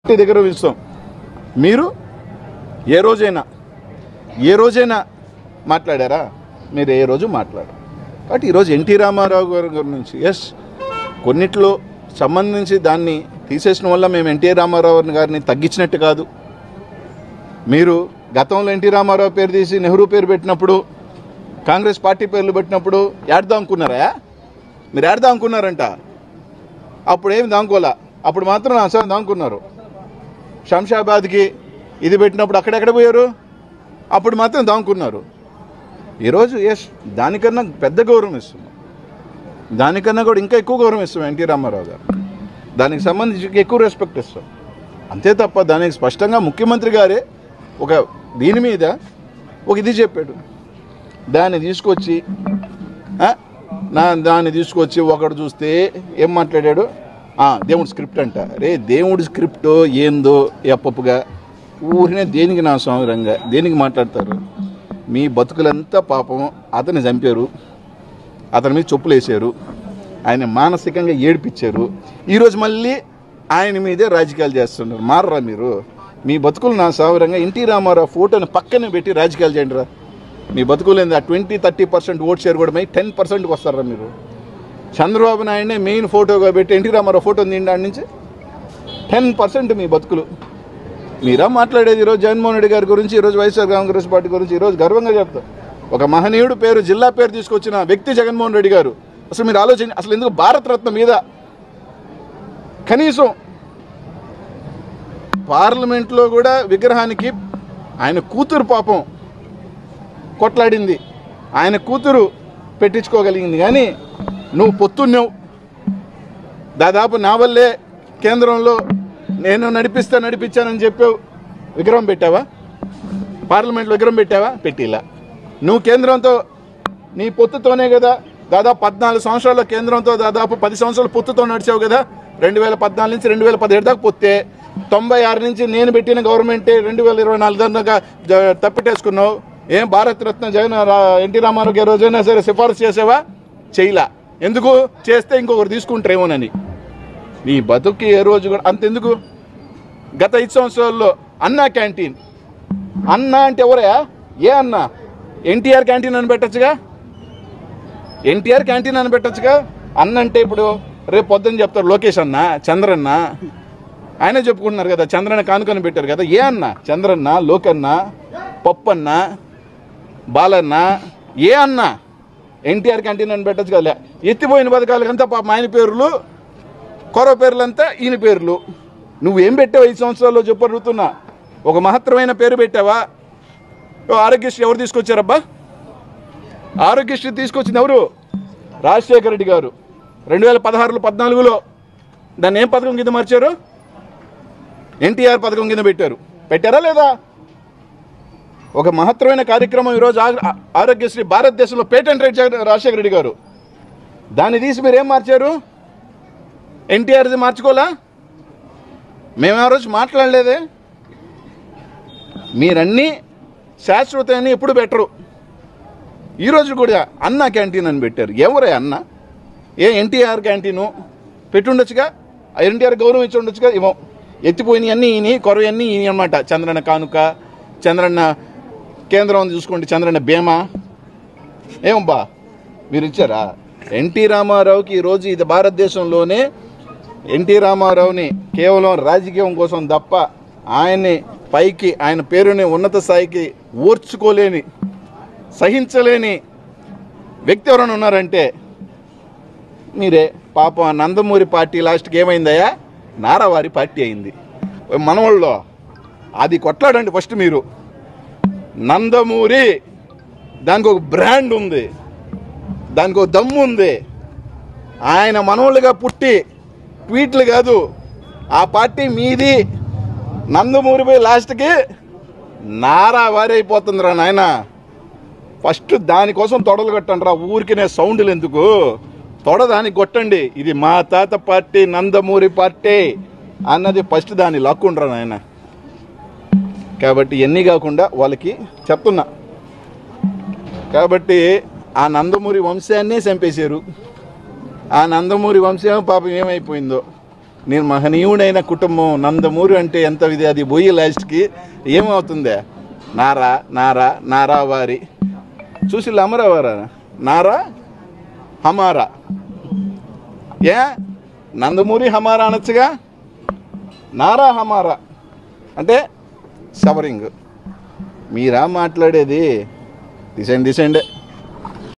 party దగ్గర ఇస్తాం మీరు ఏ రోజైనా ఏ రోజైనా మాట్లాడారా మీరు ఏ రోజు మాట్లాడారు కాబట్టి ఈరోజు ఎన్టీ రామారావు గారి గురించి ఎస్ కొన్నిట్లో సంబంధించి దాన్ని తీసేసిన వల్ల మేము ఎన్టీ రామారావు గారిని తగ్గించినట్టు కాదు మీరు గతంలో ఎన్టీ రామారావు పేరు తీసి నెహ్రూ పేరు పెట్టినప్పుడు కాంగ్రెస్ పార్టీ పేర్లు పెట్టినప్పుడు ఏడదాం అనుకున్నారా మీరు ఏడదాం అనుకున్నారంట అప్పుడు ఏమి దాంకోలా అప్పుడు మాత్రం అసలు దాంకున్నారు శంషాబాద్కి ఇది పెట్టినప్పుడు అక్కడెక్కడ పోయారు అప్పుడు మాత్రం దాంకున్నారు ఈరోజు ఎస్ దానికన్నా పెద్ద గౌరవం ఇస్తున్నాం దానికన్నా కూడా ఇంకా ఎక్కువ గౌరవం ఇస్తాం ఎన్టీ రామారావు గారు దానికి సంబంధించి ఎక్కువ రెస్పెక్ట్ ఇస్తాం అంతే తప్ప దానికి స్పష్టంగా ముఖ్యమంత్రి గారే ఒక దీని మీద ఒక ఇది చెప్పాడు దాన్ని తీసుకొచ్చి ఆ, నా దాన్ని తీసుకొచ్చి ఒకడు చూస్తే ఏం మాట్లాడాడు ఆ, దేవుడి స్క్రిప్ట్ అంట రే దేవుడి స్క్రిప్ట్ ఏందో ఎప్పప్పుగా ఊరినే దేనికి నా స్వామిరంగా దేనికి మాట్లాడతారు మీ బతుకులంతా పాపం అతన్ని చంపారు అతని మీద చెప్పులు వేసారు ఆయన మానసికంగా ఏడిపించారు ఈరోజు మళ్ళీ ఆయన మీదే రాజకీయాలు చేస్తున్నారు మారరా మీరు మీ బతుకులు నా సావరంగా ఎన్టీ రామారావు ఫోటోని పక్కనే పెట్టి రాజకీయాలు చేయండి రా మీ బతుకులు ఏంది ఆ twenty thirty percent vote share కూడా టెన్ పర్సెంట్కి వస్తారా మీరు చంద్రబాబు నాయుడునే మెయిన్ ఫోటోగా పెట్టి ఎన్టీ రామారావు ఫోటో ఉంది దాని నుంచి టెన్ పర్సెంట్ మీ బతుకులు మీరా మాట్లాడేది ఈరోజు జగన్మోహన్ రెడ్డి గారి గురించి ఈరోజు వైఎస్ఆర్ కాంగ్రెస్ పార్టీ గురించి ఈరోజు గర్వంగా చెప్తా ఒక మహనీయుడు పేరు జిల్లా పేరు తీసుకొచ్చిన వ్యక్తి జగన్మోహన్ రెడ్డి గారు అసలు మీరు ఆలోచన అసలు ఎందుకు భారతరత్న మీద కనీసం పార్లమెంట్లో కూడా విగ్రహానికి ఆయన కూతురు పాపం కొట్లాడింది ఆయన కూతురు పెట్టించుకోగలిగింది కానీ నువ్వు పొత్తున్నావు దాదాపు నా వల్లే కేంద్రంలో నేను నడిపిస్తా నడిపించానని చెప్పావు విగ్రహం పెట్టావా పార్లమెంట్లో విగ్రహం పెట్టావా పెట్టిలా నువ్వు కేంద్రంతో నీ పొత్తుతోనే కదా దాదాపు పద్నాలుగు సంవత్సరాల కేంద్రంతో దాదాపు పది సంవత్సరాల పొత్తుతో నడిచావు కదా రెండు వేల పద్నాలుగు నుంచి రెండు వేల పదిహేడు దాకా పొత్తే తొంభై ఆరు నుంచి నేను పెట్టిన గవర్నమెంటే రెండు వేల ఇరవై నాలుగు దాకా జ- తప్పిటేసుకున్నావు ఏం భారత రత్న జగన్ రా- ఎన్టీ రామారావు గారు రోజైనా సరే సిఫారసు చేసావా చేయలా ఎందుకు చేస్తే ఇంకొకరు తీసుకుంటారేమోనని నీ బతుక్కి ఏ రోజు కూడా అంతెందుకు గత ఐదు సంవత్సరాల్లో అన్నా క్యాంటీన్ అన్న అంటే ఎవరయ్యా ఏ అన్న ఎన్టీఆర్ క్యాంటీన్ అని పెట్టచ్చుగా ఎన్టీఆర్ క్యాంటీన్ అని పెట్టచ్చుగా అన్న అంటే ఇప్పుడు రేపు పొద్దున్న చెప్తారు లోకేష్ అన్న చంద్రన్న ఆయన చెప్పుకుంటున్నారు కదా చంద్రన్న కానుకొని పెట్టారు కదా ఏ అన్న చంద్రన్న లోకన్న పప్పన్న బాలన్న ఏ అన్న ఎన్టీఆర్ క్యాంటీన్ అని పెట్టచ్చు కదా ఎత్తిపోయిన పథకాలకంతా పాపం ఆయన పేర్లు కొరవ పేర్లంతా ఈయన పేర్లు నువ్వేం పెట్టావు ఐదు సంవత్సరాల్లో చెప్పు అడుగుతున్నా ఒక మహత్తరమైన పేరు పెట్టావా ఓ ఆరోగ్యశ్రీ ఎవరు తీసుకొచ్చారబ్బా ఆరోగ్యశ్రీ తీసుకొచ్చింది ఎవరు రాజశేఖర రెడ్డి గారు రెండు వేల పదహారులో పద్నాలుగులో దాన్ని ఏం పథకం కింద మార్చారు ఎన్టీఆర్ పథకం కింద పెట్టారు పెట్టారా లేదా ఒక మహత్తరమైన కార్యక్రమం ఈరోజు ఆ- ఆరోగ్యశ్రీ భారతదేశంలో పేటెంట్ రైట్ జగన్- రాజశేఖర రెడ్డి గారు దాన్ని తీసి మీరు ఏం మార్చారు ఎన్టీఆర్ది మార్చుకోలా మేము ఆ రోజు మాట్లాడలేదే మీరన్నీ శాశ్వతని ఎప్పుడు పెట్టరు ఈరోజు కూడా అన్న క్యాంటీన్ అని పెట్టారు ఎవరే అన్న ఏ ఎన్టీఆర్ క్యాంటీను పెట్టుండొచ్చుగా ఆ ఎన్టీఆర్ గౌరవం ఇచ్చి ఉండొచ్చుగా ఇవ్వం ఎత్తిపోయినవి అన్నీ ఈయన కొరవి అన్నీ ఈయన అనమాట చంద్రన్న కానుక చంద్రన్న కేంద్రం చూసుకోండి చంద్రన్న బీమా ఏమబ్బా మీరు ఇచ్చారా ఎన్టీ రామారావుకి ఈరోజు ఇది భారతదేశంలోనే ఎన్టీ రామారావుని కేవలం రాజకీయం కోసం తప్ప ఆయన్ని పైకి ఆయన పేరుని ఉన్నత స్థాయికి ఓర్చుకోలేని సహించలేని వ్యక్తి ఎవరైనా ఉన్నారంటే మీరే పాపం ఆ నందమూరి పార్టీ లాస్ట్కి ఏమైందయ్యా నారావారి పార్టీ అయింది మనవాళ్ళలో అది కొట్లాడండి ఫస్ట్ మీరు నందమూరి దానికి ఒక బ్రాండ్ ఉంది దానికి ఒక దమ్ము ఉంది ఆయన మనోళ్ళుగా పుట్టి ట్వీట్లు కాదు ఆ పార్టీ మీది నందమూరి పోయి లాస్ట్కి నారా వారి అయిపోతుంది రా నాయన ఫస్ట్ దానికోసం తొడలు కొట్టండి రా ఊరికినే సౌండ్లు ఎందుకు తొడ దానికి కొట్టండి ఇది మా తాత పార్టీ నందమూరి పార్టీ అన్నది ఫస్ట్ దాన్ని లాక్కుండ్రా నాయన కాబట్టి ఎన్ని కాకుండా వాళ్ళకి చెప్తున్నా కాబట్టి ఆ నందమూరి వంశాన్నే చంపేశారు ఆ నందమూరి వంశం పాపం ఏమైపోయిందో నేను మహనీయుడైన కుటుంబం నందమూరి అంటే ఎంత ఇది అది పోయి లాస్ట్కి ఏమవుతుంది నారా నారా నారా వారి చూసి అమరావారా నారా హమారా ఏ నందమూరి హమారా అనొచ్చుగా నారా హమారా అంటే సవరింగ్ మీరా మాట్లాడేది దిశండి దిశండే